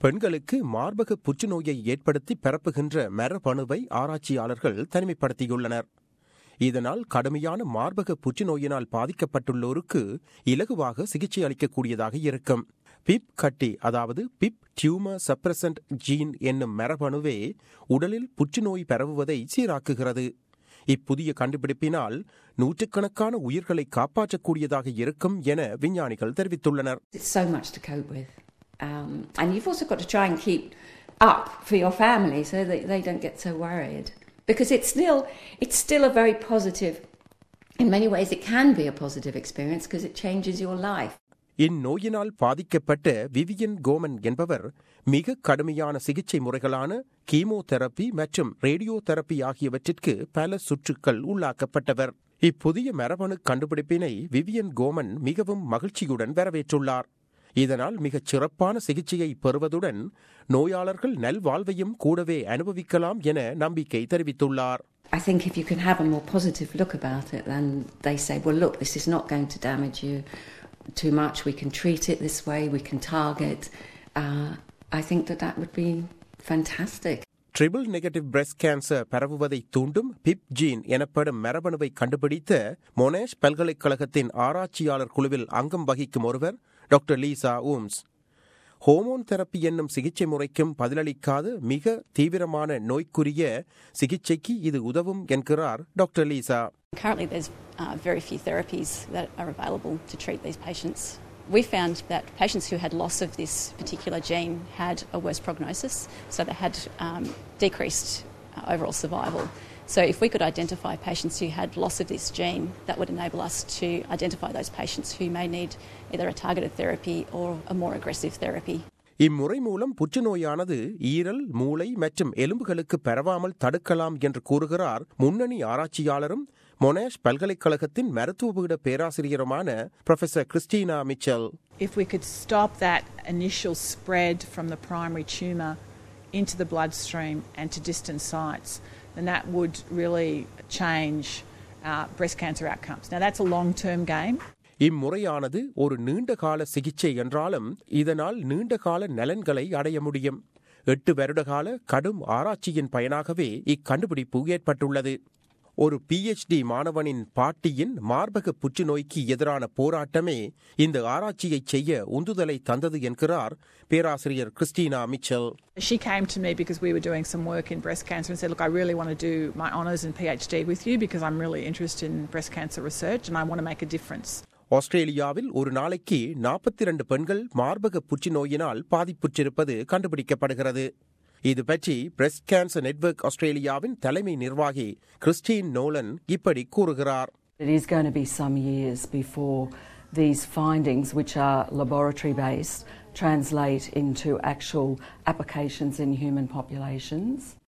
பெண்களுக்கு மார்பக புற்றுநோயை ஏற்படுத்தி பரப்புகின்ற மரபணுவை ஆராய்ச்சியாளர்கள் தனிமைப்படுத்தியுள்ளனர் இதனால் கடுமையான மார்பக புற்றுநோயினால் பாதிக்கப்பட்டுள்ளோருக்கு இலகுவாக சிகிச்சை அளிக்கக்கூடியதாக இருக்கும் பிப் கட்டி அதாவது பிப் டியூமர் சப்ரசன்ட் ஜீன் என்னும் மரபணுவே உடலில் புற்றுநோய் பரவுவதை சீராக்குகிறது இப்புதிய கண்டுபிடிப்பினால் நூற்றுக்கணக்கான உயிர்களை காப்பாற்றக்கூடியதாக இருக்கும் என விஞ்ஞானிகள் தெரிவித்துள்ளனர் It's so much to cope with. Um, and you've also got to try and keep up for your family so that they don't get so worried. Because it's still, it's still a very positive, in many ways, it can be a positive experience because it changes your life. இந்நோயினால் பாதிக்கப்பட்ட Vivian கோமன் என்பவர் மிக கடுமையான சிகிச்சை முறைகளான chemotherapy மற்றும் radio therapy ஆகியவற்றிற்கு பல சுற்றுக்கள் உள்ளாக்கப்பட்டவர் இப்புதிய மரபணு கண்டுபிடிப்பினை விவியன் கோமன் மிகவும் மகிழ்ச்சியுடன் வரவேற்றுள்ளார் இதனால் மிகச் சிறப்பான சிகிச்சையை பெறுவதுடன் நோயாளர்கள் நல்வாழ்வையும் கூடவே அனுபவிக்கலாம் என நம்பிக்கை தெரிவித்துள்ளார் I think if you can have a more positive look about it, then they say, well, look, this is not going to damage you too much. We can treat it this way, we can target. Uh, I think that that would be fantastic. Triple negative breast cancer பரவுவதை தூண்டும் பிப் gene எனப்படும் மரபணுவை கண்டுபிடித்த மொனேஷ் பல்கலைக்கழகத்தின் ஆராய்ச்சியாளர் குழுவில் அங்கம் வகிக்கும் ஒருவர் டாக்டர் லீசா ஊம்ஸ் ஹோமோன் தெரப்பி என்னும் சிகிச்சை முறைக்கும் பதிலளிக்காத மிக தீவிரமான நோய்க்குரிய சிகிச்சைக்கு இது உதவும் என்கிறார் doctor Lisa Currently, there's uh, very few therapies that are available to treat these patients. We found that patients who had loss of this particular gene had a worse prognosis, so they had um, decreased uh, overall survival. So, if we could identify patients who had loss of this gene, that would enable us to identify those patients who may need either a targeted therapy or a more aggressive therapy. இம்முறை மூலம் புற்றுநோயானது ஈரல் மூளை மற்றும் எலும்புகளுக்கு பரவாமல் தடுக்கலாம் என்று கூறுகிறார் முன்னணி ஆராய்ச்சியாளரும் மொனேஷ் பல்கலைக்கழகத்தின் மருத்துவபீட பேராசிரியருமான professor Christina Mitchell If we could stop that initial spread from the primary tumour into the bloodstream and to distant sites, then that would really change uh, breast cancer outcomes. Now, that's a long term game. இம்முறையானது ஒரு நீண்டகால சிகிச்சை என்றாலும் இதனால் நீண்டகால நலன்களை அடைய முடியும் எட்டு வருடகால கடும் ஆராய்ச்சியின் பயனாகவே இக்கண்டுபிடிப்பு ஏற்பட்டுள்ளது ஒரு பிஎச்டி மாணவனின் பாட்டியின் மார்பக புற்றுநோய்க்கு எதிரான போராட்டமே இந்த ஆராய்ச்சியை செய்ய உந்துதலை தந்தது என்கிறார் பேராசிரியர் Christina Mitchell She came to me because we were doing some work in breast cancer and said, Look, I really want to do my honours and PhD with you because I'm really interested in breast cancer research and I want to make a difference. ஆஸ்திரேலியாவில் ஒரு நாளைக்கு நாற்பத்தி இரண்டு பெண்கள் மார்பக புற்றுநோயினால் பாதிப்புற்றிருப்பது கண்டுபிடிக்கப்படுகிறது இது பற்றி பிரஸ்ட் கேன்சர் நெட்வொர்க் ஆஸ்திரேலியாவின் தலைமை நிர்வாகி கிறிஸ்டின் நோலன் இப்படி கூறுகிறார் It is going to be some years before these findings, which are laboratory based, translate into actual applications in human populations.